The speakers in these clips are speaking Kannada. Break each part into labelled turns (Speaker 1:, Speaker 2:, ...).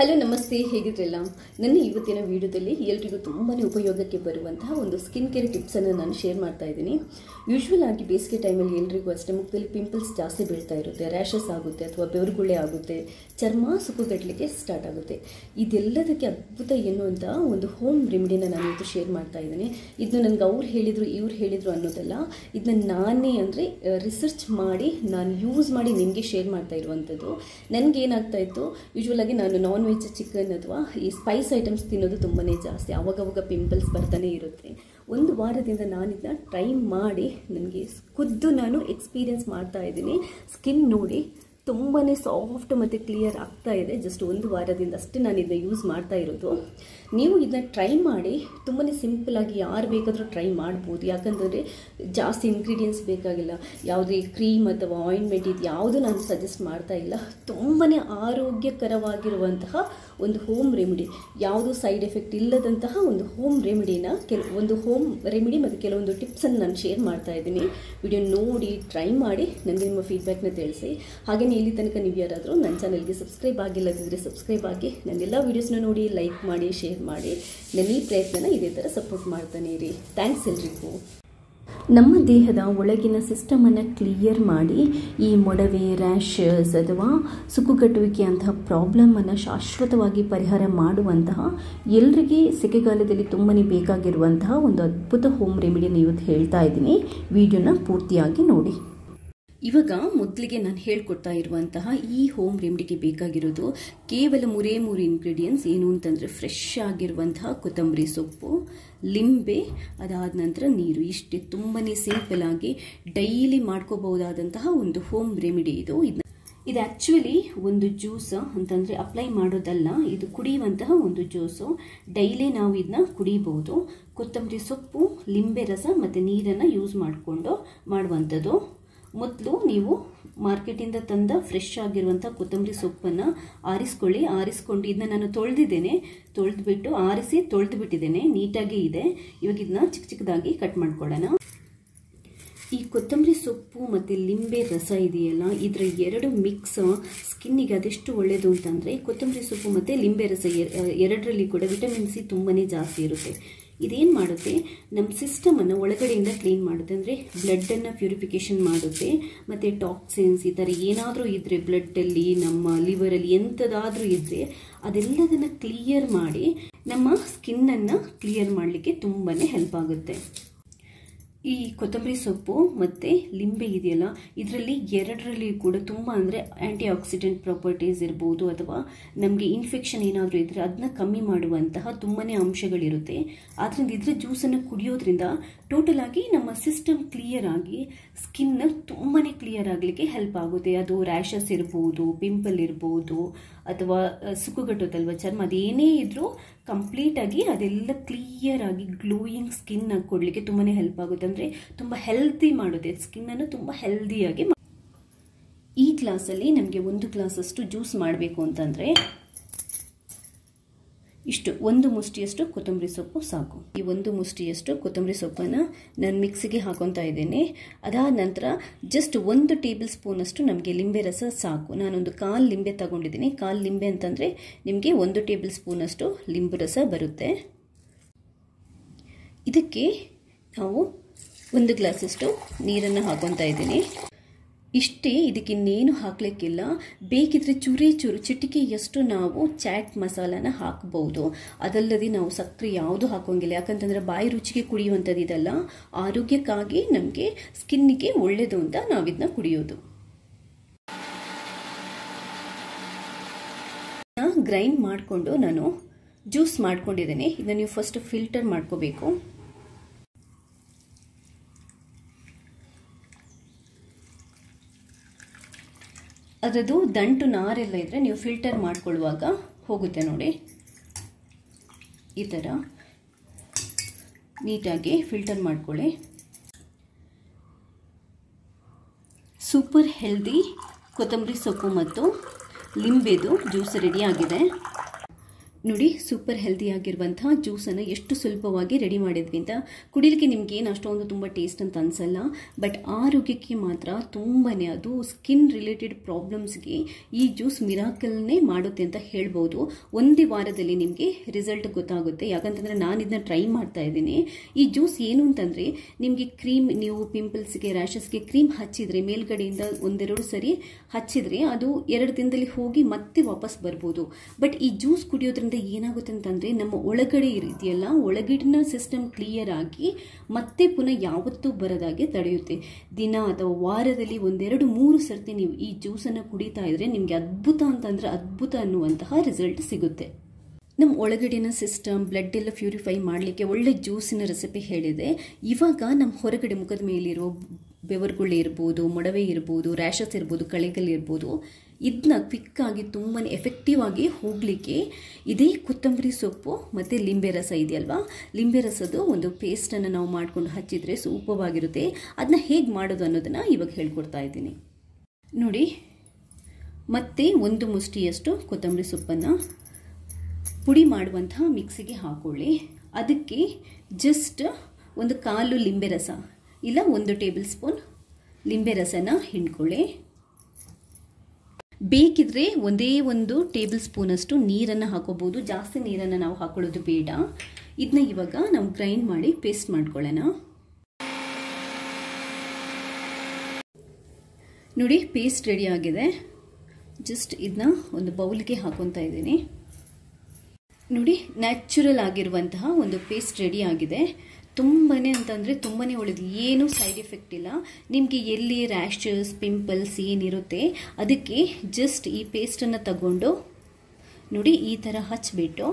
Speaker 1: ಹಲೋ ನಮಸ್ತೆ ಹೇಗಿದ್ರಲ್ಲ ನನ್ನ ಇವತ್ತಿನ ವಿಡಿಯೋದಲ್ಲಿ ಎಲ್ರಿಗೂ ತುಂಬಾ ಉಪಯೋಗಕ್ಕೆ ಬರುವಂತಹ ಒಂದು ಸ್ಕಿನ್ ಕೇರ್ ಟಿಪ್ಸನ್ನು ನಾನು ಶೇರ್ ಮಾಡ್ತಾ ಇದ್ದೀನಿ ಯೂಶ್ವಲ್ ಆಗಿ ಬೇಸಿಗೆ ಟೈಮಲ್ಲಿ ಎಲ್ರಿಗೂ ಅಷ್ಟೇ ಮುಖದಲ್ಲಿ ಪಿಂಪಲ್ಸ್ ಜಾಸ್ತಿ ಬೀಳ್ತಾ ಇರುತ್ತೆ ರ್ಯಾಷಸ್ ಆಗುತ್ತೆ ಅಥವಾ ಬೆವರುಗುಳ್ಳೆ ಆಗುತ್ತೆ ಚರ್ಮ ಸುಕ್ಕುಗಟ್ಟಲಿಕ್ಕೆ ಸ್ಟಾರ್ಟ್ ಆಗುತ್ತೆ ಇದೆಲ್ಲದಕ್ಕೆ ಅದ್ಭುತ ಎನ್ನುವಂಥ ಒಂದು ಹೋಮ್ ರೆಮಿಡಿನ ನಾನು ಇವತ್ತು ಶೇರ್ ಮಾಡ್ತಾ ಇದ್ದೀನಿ ಇದನ್ನು ನನಗೆ ಅವ್ರು ಹೇಳಿದರು ಇವ್ರು ಹೇಳಿದರು ಅನ್ನೋದಲ್ಲ ಇದನ್ನ ನಾನೇ ಅಂದರೆ ರಿಸರ್ಚ್ ಮಾಡಿ ನಾನು ಯೂಸ್ ಮಾಡಿ ನಿಮಗೆ ಶೇರ್ ಮಾಡ್ತಾ ಇರುವಂಥದ್ದು ನನಗೇನಾಗ್ತಾ ಇತ್ತು ಯೂಶ್ವಲ್ ಆಗಿ ನಾನು ನಾನ್ ವೆಜ್ ಚಿಕನ್ ಅಥವಾ ಈ ಸ್ಪೈಸ್ ಐಟಮ್ಸ್ ತಿನ್ನೋದು ತುಂಬಾ ಜಾಸ್ತಿ ಅವಾಗವಾಗ ಪಿಂಪಲ್ಸ್ ಬರ್ತಾನೆ ಇರುತ್ತೆ ಒಂದು ವಾರದಿಂದ ನಾನಿದನ್ನ ಟ್ರೈ ಮಾಡಿ ನನಗೆ ಖುದ್ದು ನಾನು ಎಕ್ಸ್ಪೀರಿಯನ್ಸ್ ಮಾಡ್ತಾ ಇದ್ದೀನಿ ಸ್ಕಿನ್ ನೋಡಿ ತುಂಬಾ ಸಾಫ್ಟ್ ಮತ್ತು ಕ್ಲಿಯರ್ ಆಗ್ತಾ ಇದೆ ಜಸ್ಟ್ ಒಂದು ವಾರದಿಂದ ಅಷ್ಟೇ ನಾನು ಇದನ್ನ ಯೂಸ್ ಮಾಡ್ತಾ ಇರೋದು ನೀವು ಇದನ್ನ ಟ್ರೈ ಮಾಡಿ ತುಂಬಾ ಸಿಂಪಲಾಗಿ ಯಾರು ಬೇಕಾದರೂ ಟ್ರೈ ಮಾಡ್ಬೋದು ಯಾಕಂತಂದರೆ ಜಾಸ್ತಿ ಇಂಗ್ರೀಡಿಯೆಂಟ್ಸ್ ಬೇಕಾಗಿಲ್ಲ ಯಾವುದೇ ಕ್ರೀಮ್ ಅಥವಾ ಆಯಿಂಟ್ಮೆಂಟ್ ಇದು ಯಾವುದು ನಾನು ಸಜೆಸ್ಟ್ ಮಾಡ್ತಾ ಇಲ್ಲ ತುಂಬಾ ಆರೋಗ್ಯಕರವಾಗಿರುವಂತಹ ಒಂದು ಹೋಮ್ ರೆಮಿಡಿ ಯಾವುದು ಸೈಡ್ ಎಫೆಕ್ಟ್ ಇಲ್ಲದಂತಹ ಒಂದು ಹೋಮ್ ರೆಮಿಡಿನ ಕೆಲ ಒಂದು ಹೋಮ್ ರೆಮಿಡಿ ಮತ್ತು ಕೆಲವೊಂದು ಟಿಪ್ಸನ್ನು ನಾನು ಶೇರ್ ಮಾಡ್ತಾ ಇದ್ದೀನಿ ವಿಡಿಯೋ ನೋಡಿ ಟ್ರೈ ಮಾಡಿ ನನಗೆ ನಿಮ್ಮ ಫೀಡ್ಬ್ಯಾಕ್ನ ತಿಳಿಸಿ ಹಾಗೆಯೇ ಇಲ್ಲಿ ತನಕ ನೀವು ಯಾರಾದರೂ ನನ್ನ ಚಾನಲ್ಗೆ ಸಬ್ಸ್ಕ್ರೈಬ್ ಆಗಿಲ್ಲದಿದ್ದರೆ ಸಬ್ಸ್ಕ್ರೈಬ್ ಆಗಿ ನನ್ನೆಲ್ಲ ವೀಡಿಯೋಸ್ನ ನೋಡಿ ಲೈಕ್ ಮಾಡಿ ಶೇರ್ ಮಾಡಿ ನನ್ನ ಈ ಪ್ರಯತ್ನನ ಇದೇ ಥರ ಸಪೋರ್ಟ್ ಮಾಡ್ತಾನೆ ಇರಿ ಥ್ಯಾಂಕ್ಸ್ ಎಲ್ರಿಗೂ ನಮ್ಮ ದೇಹದ ಒಳಗಿನ ಸಿಸ್ಟಮನ್ನು ಕ್ಲಿಯರ್ ಮಾಡಿ ಈ ಮೊಡವೆ ರ್ಯಾಷಸ್ ಅಥವಾ ಸುಕ್ಕುಗಟ್ಟುವಿಕೆ ಅಂತಹ ಪ್ರಾಬ್ಲಮನ್ನು ಶಾಶ್ವತವಾಗಿ ಪರಿಹಾರ ಮಾಡುವಂತಹ ಎಲ್ಲರಿಗೆ ಸೆಕೆಗಾಲದಲ್ಲಿ ತುಂಬಾ ಬೇಕಾಗಿರುವಂತಹ ಒಂದು ಅದ್ಭುತ ಹೋಮ್ ರೆಮಿಡಿನ ಇವತ್ತು ಹೇಳ್ತಾ ಇದ್ದೀನಿ ವಿಡಿಯೋನ ಪೂರ್ತಿಯಾಗಿ ನೋಡಿ ಇವಾಗ ಮೊದಲಿಗೆ ನಾನು ಹೇಳ್ಕೊಡ್ತಾ ಇರುವಂತಹ ಈ ಹೋಮ್ ರೆಮಿಡಿಗೆ ಬೇಕಾಗಿರೋದು ಕೇವಲ ಮೂರೇ ಮೂರು ಇಂಗ್ರೀಡಿಯೆಂಟ್ಸ್ ಏನು ಅಂತಂದರೆ ಫ್ರೆಶ್ ಆಗಿರುವಂತಹ ಕೊತ್ತಂಬರಿ ಸೊಪ್ಪು ಲಿಂಬೆ ಅದಾದ ನಂತರ ನೀರು ಇಷ್ಟೇ ತುಂಬಾ ಸಿಂಪಲ್ ಆಗಿ ಡೈಲಿ ಮಾಡ್ಕೋಬಹುದಾದಂತಹ ಒಂದು ಹೋಮ್ ರೆಮಿಡಿ ಇದು ಇದು ಇದು ಆ್ಯಕ್ಚುಲಿ ಒಂದು ಜ್ಯೂಸ್ ಅಂತಂದರೆ ಅಪ್ಲೈ ಮಾಡೋದಲ್ಲ ಇದು ಕುಡಿಯುವಂತಹ ಒಂದು ಜ್ಯೂಸು ಡೈಲಿ ನಾವು ಇದನ್ನ ಕುಡಿಬಹುದು ಕೊತ್ತಂಬರಿ ಸೊಪ್ಪು ಲಿಂಬೆ ರಸ ಮತ್ತು ನೀರನ್ನು ಯೂಸ್ ಮಾಡಿಕೊಂಡು ಮಾಡುವಂಥದ್ದು ಮೊದಲು ನೀವು ಮಾರ್ಕೆಟಿಂದ ತಂದ ಫ್ರೆಶ್ ಆಗಿರುವಂಥ ಕೊತ್ತಂಬರಿ ಸೊಪ್ಪನ್ನು ಆರಿಸ್ಕೊಳ್ಳಿ ಆರಿಸ್ಕೊಂಡು ಇದನ್ನ ನಾನು ತೊಳೆದಿದ್ದೇನೆ ತೊಳೆದ್ಬಿಟ್ಟು ಆರಿಸಿ ತೊಳೆದು ಬಿಟ್ಟಿದ್ದೇನೆ ನೀಟಾಗಿ ಇದೆ ಇವಾಗ ಇದನ್ನ ಚಿಕ್ಕ ಚಿಕ್ಕದಾಗಿ ಕಟ್ ಮಾಡ್ಕೊಳ್ಳೋಣ ಈ ಕೊತ್ತಂಬರಿ ಸೊಪ್ಪು ಮತ್ತು ಲಿಂಬೆ ರಸ ಇದೆಯಲ್ಲ ಇದರ ಎರಡು ಮಿಕ್ಸ್ ಸ್ಕಿನ್ನಿಗೆ ಅದೆಷ್ಟು ಒಳ್ಳೆಯದು ಅಂತಂದರೆ ಕೊತ್ತಂಬರಿ ಸೊಪ್ಪು ಮತ್ತು ಲಿಂಬೆ ರಸ ಎರಡರಲ್ಲಿ ಕೂಡ ವಿಟಮಿನ್ ಸಿ ತುಂಬಾ ಜಾಸ್ತಿ ಇರುತ್ತೆ ಇದೇನು ಮಾಡುತ್ತೆ ನಮ್ಮ ಸಿಸ್ಟಮನ್ನು ಒಳಗಡೆಯಿಂದ ಕ್ಲೀನ್ ಮಾಡುತ್ತೆ ಅಂದರೆ ಬ್ಲಡ್ಡನ್ನು ಪ್ಯೂರಿಫಿಕೇಷನ್ ಮಾಡುತ್ತೆ ಮತ್ತು ಟಾಕ್ಸಿನ್ಸ್ ಈ ಥರ ಏನಾದರೂ ಇದ್ದರೆ ಬ್ಲಡ್ಡಲ್ಲಿ ನಮ್ಮ ಲಿವರಲ್ಲಿ ಎಂಥದಾದರೂ ಇದ್ದರೆ ಅದೆಲ್ಲದನ್ನು ಕ್ಲಿಯರ್ ಮಾಡಿ ನಮ್ಮ ಸ್ಕಿನ್ನನ್ನು ಕ್ಲಿಯರ್ ಮಾಡಲಿಕ್ಕೆ ತುಂಬಾ ಹೆಲ್ಪ್ ಆಗುತ್ತೆ ಈ ಕೊತ್ತಂಬರಿ ಸೊಪ್ಪು ಮತ್ತು ಲಿಂಬೆ ಇದೆಯಲ್ಲ ಇದರಲ್ಲಿ ಎರಡರಲ್ಲಿ ಕೂಡ ತುಂಬ ಅಂದರೆ ಆ್ಯಂಟಿ ಆಕ್ಸಿಡೆಂಟ್ ಪ್ರಾಪರ್ಟೀಸ್ ಇರ್ಬೋದು ಅಥವಾ ನಮಗೆ ಇನ್ಫೆಕ್ಷನ್ ಏನಾದರೂ ಇದ್ದರೆ ಅದನ್ನ ಕಮ್ಮಿ ಮಾಡುವಂತಹ ತುಂಬಾ ಅಂಶಗಳಿರುತ್ತೆ ಆದ್ದರಿಂದ ಇದರ ಜ್ಯೂಸನ್ನು ಕುಡಿಯೋದ್ರಿಂದ ಟೋಟಲ್ ಆಗಿ ನಮ್ಮ ಸಿಸ್ಟಮ್ ಕ್ಲಿಯರ್ ಆಗಿ ಸ್ಕಿನ್ ತುಂಬಾ ಕ್ಲಿಯರ್ ಆಗಲಿಕ್ಕೆ ಹೆಲ್ಪ್ ಆಗುತ್ತೆ ಅದು ರ್ಯಾಷಸ್ ಇರ್ಬೋದು ಪಿಂಪಲ್ ಇರ್ಬೋದು ಅಥವಾ ಸುಕ್ಕುಗಟ್ಟುತ್ತಲ್ವ ಚರ್ಮ ಅದೇನೇ ಇದ್ರೂ ಕಂಪ್ಲೀಟಾಗಿ ಅದೆಲ್ಲ ಕ್ಲಿಯರ್ ಆಗಿ ಗ್ಲೋಯಿಂಗ್ ಸ್ಕಿನ್ ಕೊಡಲಿಕ್ಕೆ ತುಂಬಾ ಹೆಲ್ಪ್ ಆಗುತ್ತೆ ಅಂದರೆ ತುಂಬ ಹೆಲ್ತಿ ಮಾಡುತ್ತೆ ಸ್ಕಿನ್ನನ್ನು ತುಂಬ ಹೆಲ್ದಿಯಾಗಿ ಈ ಗ್ಲಾಸಲ್ಲಿ ನಮಗೆ ಒಂದು ಗ್ಲಾಸಷ್ಟು ಜ್ಯೂಸ್ ಮಾಡಬೇಕು ಅಂತಂದರೆ ಇಷ್ಟು ಒಂದು ಮುಷ್ಟಿಯಷ್ಟು ಕೊತ್ತಂಬರಿ ಸೊಪ್ಪು ಸಾಕು ಈ ಒಂದು ಮುಷ್ಟಿಯಷ್ಟು ಕೊತ್ತಂಬರಿ ಸೊಪ್ಪನ್ನು ನಾನು ಮಿಕ್ಸಿಗೆ ಹಾಕೊತಾ ಇದ್ದೇನೆ ಅದಾದ ನಂತರ ಜಸ್ಟ್ ಒಂದು ಟೇಬಲ್ ಸ್ಪೂನಷ್ಟು ನಮಗೆ ಲಿಂಬೆ ರಸ ಸಾಕು ನಾನೊಂದು ಕಾಲು ಲಿಂಬೆ ತಗೊಂಡಿದ್ದೀನಿ ಕಾಲು ಲಿಂಬೆ ಅಂತಂದರೆ ನಿಮಗೆ ಒಂದು ಟೇಬಲ್ ಸ್ಪೂನಷ್ಟು ಲಿಂಬು ರಸ ಬರುತ್ತೆ ಇದಕ್ಕೆ ನಾವು ಒಂದು ಗ್ಲಾಸಷ್ಟು ನೀರನ್ನು ಹಾಕೊತಾ ಇದ್ದೀನಿ ಇಷ್ಟೇ ಇದಕ್ಕೆ ಇನ್ನೇನು ಹಾಕಲಿಕ್ಕಿಲ್ಲ ಬೇಕಿದ್ರೆ ಚೂರೇ ಚೂರು ಚಿಟಿಕೆಯಷ್ಟು ನಾವು ಚಾಟ್ ಮಸಾಲಾನ ಹಾಕಬಹುದು ಅದಲ್ಲದೆ ನಾವು ಸಕ್ಕರೆ ಯಾವುದು ಹಾಕೋಂಗಿಲ್ಲ ಯಾಕಂತಂದ್ರೆ ಬಾಯಿ ರುಚಿಗೆ ಕುಡಿಯುವಂಥದ್ದು ಇದಲ್ಲ ಆರೋಗ್ಯಕ್ಕಾಗಿ ನಮಗೆ ಸ್ಕಿನ್ನಿಗೆ ಒಳ್ಳೆಯದು ಅಂತ ನಾವಿದನ್ನ ಕುಡಿಯೋದು ಗ್ರೈಂಡ್ ಮಾಡಿಕೊಂಡು ನಾನು ಜ್ಯೂಸ್ ಮಾಡ್ಕೊಂಡಿದ್ದೇನೆ ಇದನ್ನು ನೀವು ಫಸ್ಟ್ ಫಿಲ್ಟರ್ ಮಾಡ್ಕೋಬೇಕು ಅದರದ್ದು ದಂಟು ನಾರೆಲ್ಲ ಇದ್ದರೆ ನೀವು ಫಿಲ್ಟರ್ ಮಾಡ್ಕೊಳ್ಳುವಾಗ ಹೋಗುತ್ತೆ ನೋಡಿ ಈ ಥರ ನೀಟಾಗಿ ಫಿಲ್ಟರ್ ಮಾಡ್ಕೊಳ್ಳಿ ಸೂಪರ್ ಹೆಲ್ದಿ ಕೊತ್ತಂಬರಿ ಸೊಪ್ಪು ಮತ್ತು ಲಿಂಬೆದು ಜ್ಯೂಸ್ ರೆಡಿ ಆಗಿದೆ ನೋಡಿ ಸೂಪರ್ ಹೆಲ್ದಿ ಆಗಿರುವಂತಹ ಜ್ಯೂಸನ್ನು ಎಷ್ಟು ಸುಲಭವಾಗಿ ರೆಡಿ ಮಾಡಿದ್ವಿ ಅಂತ ಕುಡಿಲಿಕ್ಕೆ ನಿಮ್ಗೆ ಏನು ಅಷ್ಟೊಂದು ತುಂಬ ಟೇಸ್ಟ್ ಅಂತ ಅನ್ಸಲ್ಲ ಬಟ್ ಆರೋಗ್ಯಕ್ಕೆ ಮಾತ್ರ ತುಂಬಾನೇ ಅದು ಸ್ಕಿನ್ ರಿಲೇಟೆಡ್ ಪ್ರಾಬ್ಲಮ್ಸ್ಗೆ ಈ ಜ್ಯೂಸ್ ಮಿರಾಕಲ್ನೇ ಮಾಡುತ್ತೆ ಅಂತ ಹೇಳ್ಬೋದು ಒಂದೇ ವಾರದಲ್ಲಿ ನಿಮಗೆ ರಿಸಲ್ಟ್ ಗೊತ್ತಾಗುತ್ತೆ ಯಾಕಂತಂದ್ರೆ ನಾನು ಇದನ್ನ ಟ್ರೈ ಮಾಡ್ತಾ ಇದ್ದೀನಿ ಈ ಜ್ಯೂಸ್ ಏನು ಅಂತಂದ್ರೆ ನಿಮಗೆ ಕ್ರೀಮ್ ನೀವು ಪಿಂಪಲ್ಸ್ಗೆ ರ್ಯಾಷಸ್ಗೆ ಕ್ರೀಮ್ ಹಚ್ಚಿದ್ರೆ ಮೇಲ್ಗಡೆಯಿಂದ ಒಂದೆರಡು ಸರಿ ಹಚ್ಚಿದ್ರೆ ಅದು ಎರಡು ದಿನದಲ್ಲಿ ಹೋಗಿ ಮತ್ತೆ ವಾಪಸ್ ಬರ್ಬೋದು ಬಟ್ ಈ ಜ್ಯೂಸ್ ಕುಡಿಯೋದ್ರಿಂದ ಏನಾಗುತ್ತೆ ಅಂತಂದ್ರೆ ನಮ್ಮ ಒಳಗಡೆ ಇದೆಯಲ್ಲ ಒಳಗಿನ ಸಿಸ್ಟಮ್ ಕ್ಲಿಯರ್ ಆಗಿ ಮತ್ತೆ ಪುನಃ ಯಾವತ್ತೂ ಬರದಾಗೆ ತಡೆಯುತ್ತೆ ದಿನ ಅಥವಾ ವಾರದಲ್ಲಿ ಒಂದೆರಡು ಮೂರು ಸರ್ತಿ ನೀವು ಈ ಜ್ಯೂಸನ್ನು ಕುಡಿತಾ ಇದ್ರೆ ನಿಮಗೆ ಅದ್ಭುತ ಅಂತಂದ್ರೆ ಅದ್ಭುತ ಅನ್ನುವಂತಹ ರಿಸಲ್ಟ್ ಸಿಗುತ್ತೆ ನಮ್ಮ ಒಳಗಡಿನ ಸಿಸ್ಟಮ್ ಬ್ಲಡ್ ಎಲ್ಲ ಪ್ಯೂರಿಫೈ ಮಾಡಲಿಕ್ಕೆ ಒಳ್ಳೆ ಜ್ಯೂಸಿನ ರೆಸಿಪಿ ಹೇಳಿದೆ ಇವಾಗ ನಮ್ಮ ಹೊರಗಡೆ ಮುಖದ ಮೇಲಿರೋ ಬೆವರುಗಳು ಇರ್ಬೋದು ಮೊಡವೆ ಇರ್ಬೋದು ರ್ಯಾಷಸ್ ಇರ್ಬೋದು ಕಳೆಗಳಿರ್ಬೋದು ಇದನ್ನ ಕ್ವಿಕ್ಕಾಗಿ ತುಂಬಾ ಎಫೆಕ್ಟಿವ್ ಆಗಿ ಹೋಗಲಿಕ್ಕೆ ಇದೇ ಕೊತ್ತಂಬರಿ ಸೊಪ್ಪು ಮತ್ತು ಲಿಂಬೆ ರಸ ಇದೆಯಲ್ವಾ ಲಿಂಬೆ ರಸದ ಒಂದು ಪೇಸ್ಟನ್ನು ನಾವು ಮಾಡ್ಕೊಂಡು ಹಚ್ಚಿದರೆ ಸೂಪವಾಗಿರುತ್ತೆ ಅದನ್ನ ಹೇಗೆ ಮಾಡೋದು ಅನ್ನೋದನ್ನು ಇವಾಗ ಹೇಳ್ಕೊಡ್ತಾ ಇದ್ದೀನಿ ನೋಡಿ ಮತ್ತೆ ಒಂದು ಮುಷ್ಟಿಯಷ್ಟು ಕೊತ್ತಂಬರಿ ಸೊಪ್ಪನ್ನು ಪುಡಿ ಮಾಡುವಂತಹ ಮಿಕ್ಸಿಗೆ ಹಾಕೊಳ್ಳಿ ಅದಕ್ಕೆ ಜಸ್ಟ್ ಒಂದು ಕಾಲು ಲಿಂಬೆ ರಸ ಇಲ್ಲ ಒಂದು ಟೇಬಲ್ ಸ್ಪೂನ್ ಲಿಂಬೆ ರಸನ ಹಿಂಡ್ಕೊಳ್ಳಿ ಬೇಕಿದ್ರೆ ಒಂದೇ ಒಂದು ಟೇಬಲ್ ಸ್ಪೂನಷ್ಟು ನೀರನ್ನು ಹಾಕೋಬಹುದು ಜಾಸ್ತಿ ನೀರನ್ನು ನಾವು ಹಾಕೊಳ್ಳೋದು ಬೇಡ ಇದನ್ನ ಇವಾಗ ನಾವು ಗ್ರೈಂಡ್ ಮಾಡಿ ಪೇಸ್ಟ್ ಮಾಡ್ಕೊಳ್ಳೋಣ ನೋಡಿ ಪೇಸ್ಟ್ ರೆಡಿ ಆಗಿದೆ ಜಸ್ಟ್ ಇದನ್ನ ಒಂದು ಬೌಲ್ಗೆ ಹಾಕೊತಾ ಇದ್ದೀನಿ ನೋಡಿ ನ್ಯಾಚುರಲ್ ಆಗಿರುವಂತಹ ಒಂದು ಪೇಸ್ಟ್ ರೆಡಿ ಆಗಿದೆ ತುಂಬಾ ಅಂತಂದರೆ ತುಂಬಾ ಒಳ್ಳೆಯದು ಏನೂ ಸೈಡ್ ಎಫೆಕ್ಟ್ ಇಲ್ಲ ನಿಮಗೆ ಎಲ್ಲಿ ರ್ಯಾಷಸ್ ಪಿಂಪಲ್ಸ್ ಏನಿರುತ್ತೆ ಅದಕ್ಕೆ ಜಸ್ಟ್ ಈ ಪೇಸ್ಟನ್ನು ತಗೊಂಡು ನೋಡಿ ಈ ಥರ ಹಚ್ಬಿಟ್ಟು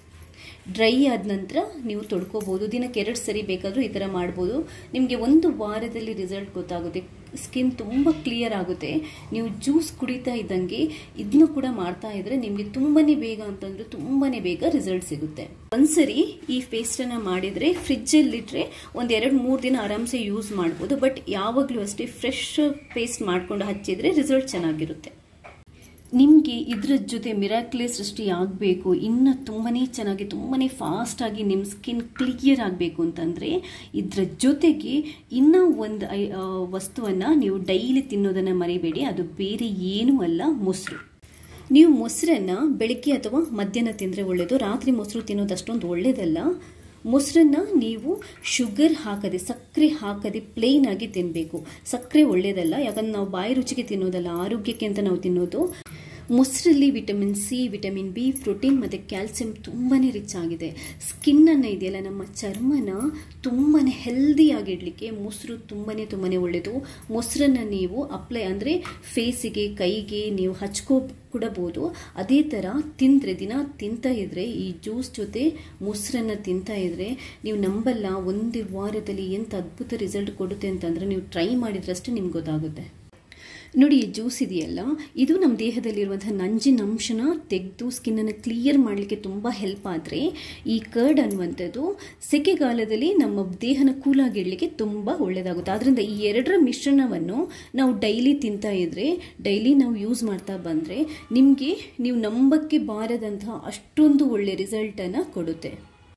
Speaker 1: ಡ್ರೈ ಆದ ನಂತರ ನೀವು ತೊಡ್ಕೋಬೋದು ದಿನಕ್ಕೆ ಎರಡು ಸರಿ ಬೇಕಾದರೂ ಈ ಥರ ಮಾಡ್ಬೋದು ನಿಮಗೆ ಒಂದು ವಾರದಲ್ಲಿ ರಿಸಲ್ಟ್ ಗೊತ್ತಾಗುತ್ತೆ ಸ್ಕಿನ್ ತುಂಬ ಕ್ಲಿಯರ್ ಆಗುತ್ತೆ ನೀವು ಜ್ಯೂಸ್ ಕುಡಿತಾ ಇದ್ದಂಗೆ ಇದನ್ನು ಕೂಡ ಮಾಡ್ತಾ ಇದ್ರೆ ನಿಮಗೆ ತುಂಬಾ ಬೇಗ ಅಂತಂದ್ರೆ ತುಂಬಾ ಬೇಗ ರಿಸಲ್ಟ್ ಸಿಗುತ್ತೆ ಒಂದ್ಸರಿ ಈ ಪೇಸ್ಟನ್ನು ಮಾಡಿದರೆ ಫ್ರಿಜ್ಜಲ್ಲಿಟ್ಟರೆ ಒಂದು ಎರಡು ಮೂರು ದಿನ ಆರಾಮ್ಸೆ ಯೂಸ್ ಮಾಡ್ಬೋದು ಬಟ್ ಯಾವಾಗಲೂ ಅಷ್ಟೇ ಫ್ರೆಶ್ ಪೇಸ್ಟ್ ಮಾಡ್ಕೊಂಡು ಹಚ್ಚಿದರೆ ರಿಸಲ್ಟ್ ಚೆನ್ನಾಗಿರುತ್ತೆ ನಿಮಗೆ ಇದ್ರ ಜೊತೆ ಮಿರಾಕ್ಲೆ ಸೃಷ್ಟಿ ಆಗಬೇಕು ಇನ್ನು ತುಂಬಾ ಚೆನ್ನಾಗಿ ತುಂಬಾ ಫಾಸ್ಟಾಗಿ ನಿಮ್ಮ ಸ್ಕಿನ್ ಕ್ಲಿಯರ್ ಆಗಬೇಕು ಅಂತಂದರೆ ಇದ್ರ ಜೊತೆಗೆ ಇನ್ನೂ ಒಂದು ಐ ವಸ್ತುವನ್ನು ನೀವು ಡೈಲಿ ತಿನ್ನೋದನ್ನು ಮರಿಬೇಡಿ ಅದು ಬೇರೆ ಏನೂ ಅಲ್ಲ ಮೊಸರು ನೀವು ಮೊಸರನ್ನು ಬೆಳಗ್ಗೆ ಅಥವಾ ಮಧ್ಯಾಹ್ನ ತಿಂದರೆ ಒಳ್ಳೆಯದು ರಾತ್ರಿ ಮೊಸರು ತಿನ್ನೋದು ಅಷ್ಟೊಂದು ಒಳ್ಳೆಯದಲ್ಲ ಮೊಸರನ್ನ ನೀವು ಶುಗರ್ ಹಾಕದೆ ಸಕ್ಕರೆ ಹಾಕದೆ ಪ್ಲೇನ್ ಆಗಿ ತಿನ್ನಬೇಕು ಸಕ್ಕರೆ ಒಳ್ಳೆಯದಲ್ಲ ಯಾಕಂದ್ರೆ ನಾವು ಬಾಯಿ ರುಚಿಗೆ ತಿನ್ನೋದಲ್ಲ ಆರೋಗ್ಯಕ್ಕೆ ಅಂತ ನಾವು ತಿನ್ನೋದು ಮೊಸರಲ್ಲಿ vitamin C vitamin B protein ಮತ್ತು ಕ್ಯಾಲ್ಸಿಯಂ ತುಂಬಾ ರಿಚ್ ಆಗಿದೆ ಸ್ಕಿನ್ನನ್ನು ಇದೆಯಲ್ಲ ನಮ್ಮ ಚರ್ಮನ ತುಂಬಾ ಹೆಲ್ದಿಯಾಗಿಡಲಿಕ್ಕೆ ಮೊಸರು ತುಂಬಾ ತುಂಬಾ ಒಳ್ಳೆಯದು ಮೊಸರನ್ನು ನೀವು ಅಪ್ಲೈ ಅಂದರೆ ಫೇಸಿಗೆ ಕೈಗೆ ನೀವು ಹಚ್ಕೋ ಕೊಡಬಹುದು ಅದೇ ಥರ ತಿಂದರೆ ದಿನ ತಿಂತಾ ಇದ್ರೆ ಈ ಜ್ಯೂಸ್ ಜೊತೆ ಮೊಸರನ್ನು ತಿಂತಾ ಇದ್ರೆ ನೀವು ನಂಬಲ್ಲ ಒಂದು ವಾರದಲ್ಲಿ ಎಂಥ ಅದ್ಭುತ ರಿಸಲ್ಟ್ ಕೊಡುತ್ತೆ ಅಂತಂದರೆ ನೀವು ಟ್ರೈ ಮಾಡಿದ್ರಷ್ಟೇ ನಿಮ್ಗೆ ಗೊತ್ತಾಗುತ್ತೆ ನೋಡಿ ಈ ಜ್ಯೂಸ್ ಇದೆಯಲ್ಲ ಇದು ನಮ್ಮ ದೇಹದಲ್ಲಿರುವಂತಹ ನಂಜಿನ ಅಂಶನ ತೆಗೆದು ಸ್ಕಿನ್ನನ್ನು ಕ್ಲಿಯರ್ ಮಾಡಲಿಕ್ಕೆ ತುಂಬ ಹೆಲ್ಪ್ ಆದರೆ ಈ ಕರ್ಡ್ ಅನ್ನುವಂಥದ್ದು ಸೆಕೆಗಾಲದಲ್ಲಿ ನಮ್ಮ ದೇಹನ ಕೂಲಾಗಿಡಲಿಕ್ಕೆ ತುಂಬ ಒಳ್ಳೆಯದಾಗುತ್ತೆ ಆದ್ದರಿಂದ ಈ ಎರಡರ ಮಿಶ್ರಣವನ್ನು ನಾವು ಡೈಲಿ ತಿಂತಾ ಇದ್ರೆ ಡೈಲಿ ನಾವು ಯೂಸ್ ಮಾಡ್ತಾ ಬಂದರೆ ನಿಮಗೆ ನೀವು ನಂಬಕ್ಕೆ ಬಾರದಂತಹ ಅಷ್ಟೊಂದು ಒಳ್ಳೆ ರಿಸಲ್ಟನ್ನು ಕೊಡುತ್ತೆ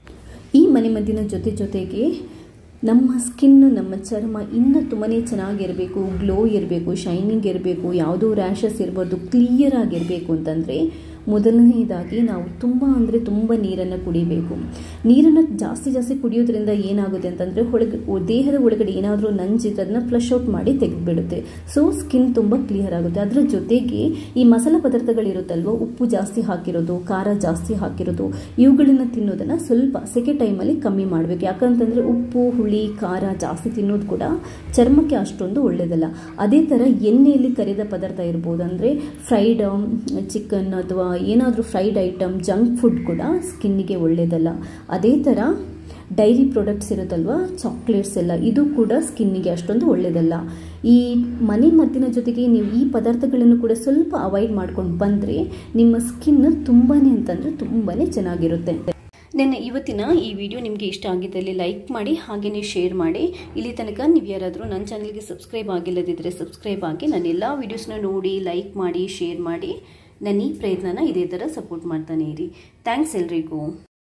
Speaker 1: ಈ ಮನೆಮದ್ದಿನ ಜೊತೆ ಜೊತೆಗೆ ನಮ್ಮ ಸ್ಕಿನ್ನು ನಮ್ಮ ಚರ್ಮ ಇನ್ನೂ ತುಂಬಾ ಚೆನ್ನಾಗಿರಬೇಕು ಗ್ಲೋ ಇರಬೇಕು ಶೈನಿಂಗ್ ಇರಬೇಕು ಯಾವುದೋ ರ್ಯಾಷಸ್ ಇರ್ಬೋದು ಕ್ಲಿಯರ್ ಆಗಿರಬೇಕು ಅಂತಂದರೆ ಮೊದಲನೇದಾಗಿ ನಾವು ತುಂಬ ಅಂದರೆ ತುಂಬ ನೀರನ್ನು ಕುಡಿಬೇಕು ನೀರನ್ನು ಜಾಸ್ತಿ ಜಾಸ್ತಿ ಕುಡಿಯೋದ್ರಿಂದ ಏನಾಗುತ್ತೆ ಅಂತಂದರೆ ಒಳಗೆ ದೇಹದ ಒಳಗಡೆ ಏನಾದರೂ ನಂಜಿದ್ರೆ ಅದನ್ನ ಫ್ಲಶ್ ಔಟ್ ಮಾಡಿ ತೆಗೆದುಬಿಡುತ್ತೆ ಸೊ ಸ್ಕಿನ್ ತುಂಬ ಕ್ಲಿಯರ್ ಆಗುತ್ತೆ ಅದರ ಜೊತೆಗೆ ಈ ಮಸಾಲ ಪದಾರ್ಥಗಳಿರುತ್ತಲ್ವ ಉಪ್ಪು ಜಾಸ್ತಿ ಹಾಕಿರೋದು ಖಾರ ಜಾಸ್ತಿ ಹಾಕಿರೋದು ಇವುಗಳನ್ನು ತಿನ್ನೋದನ್ನು ಸ್ವಲ್ಪ ಸೆಕೆ ಟೈಮಲ್ಲಿ ಕಮ್ಮಿ ಮಾಡಬೇಕು ಯಾಕಂತಂದರೆ ಉಪ್ಪು ಹುಳಿ ಖಾರ ಜಾಸ್ತಿ ತಿನ್ನೋದು ಕೂಡ ಚರ್ಮಕ್ಕೆ ಅಷ್ಟೊಂದು ಒಳ್ಳೆಯದಲ್ಲ ಅದೇ ಥರ ಎಣ್ಣೆಯಲ್ಲಿ ಕರಿದ ಪದಾರ್ಥ ಇರ್ಬೋದು ಅಂದರೆ ಫ್ರೈಡ್ ಚಿಕನ್ ಅಥವಾ ಏನಾದರೂ ಫ್ರೈಡ್ ಐಟಮ್ ಜಂಕ್ ಫುಡ್ ಕೂಡ ಸ್ಕಿನ್ನಿಗೆ ಒಳ್ಳೆಯದಲ್ಲ ಅದೇ ಥರ ಡೈರಿ ಪ್ರಾಡಕ್ಟ್ಸ್ ಇರುತ್ತಲ್ವ ಚಾಕ್ಲೇಟ್ಸ್ ಎಲ್ಲ ಇದು ಕೂಡ ಸ್ಕಿನ್ನಿಗೆ ಅಷ್ಟೊಂದು ಒಳ್ಳೆಯದಲ್ಲ ಈ ಮನೆ ಮದ್ದಿನ ಜೊತೆಗೆ ನೀವು ಈ ಪದಾರ್ಥಗಳನ್ನು ಕೂಡ ಸ್ವಲ್ಪ ಅವಾಯ್ಡ್ ಮಾಡ್ಕೊಂಡು ಬಂದರೆ ನಿಮ್ಮ ಸ್ಕಿನ್ ತುಂಬಾ ಅಂತಂದರೆ ತುಂಬಾ ಚೆನ್ನಾಗಿರುತ್ತೆ ನನ್ನ ಇವತ್ತಿನ ಈ ವಿಡಿಯೋ ನಿಮಗೆ ಇಷ್ಟ ಆಗಿದ್ದಲ್ಲಿ ಲೈಕ್ ಮಾಡಿ ಹಾಗೆಯೇ ಶೇರ್ ಮಾಡಿ ಇಲ್ಲಿ ತನಕ ನೀವು ಯಾರಾದರೂ ನನ್ನ ಚಾನಲ್ಗೆ ಸಬ್ಸ್ಕ್ರೈಬ್ ಆಗಿಲ್ಲದಿದ್ದರೆ ಸಬ್ಸ್ಕ್ರೈಬ್ ಆಗಿ ನನ್ನ ಎಲ್ಲ ವೀಡಿಯೋಸ್ನ ನೋಡಿ ಲೈಕ್ ಮಾಡಿ ಶೇರ್ ಮಾಡಿ ನನ್ನ ಈ ಪ್ರಯತ್ನನ ಇದೇ ಥರ ಸಪೋರ್ಟ್ ಮಾಡ್ತಾನೆ ಇರಿ ಥ್ಯಾಂಕ್ಸ್ ಎಲ್ರಿಗೂ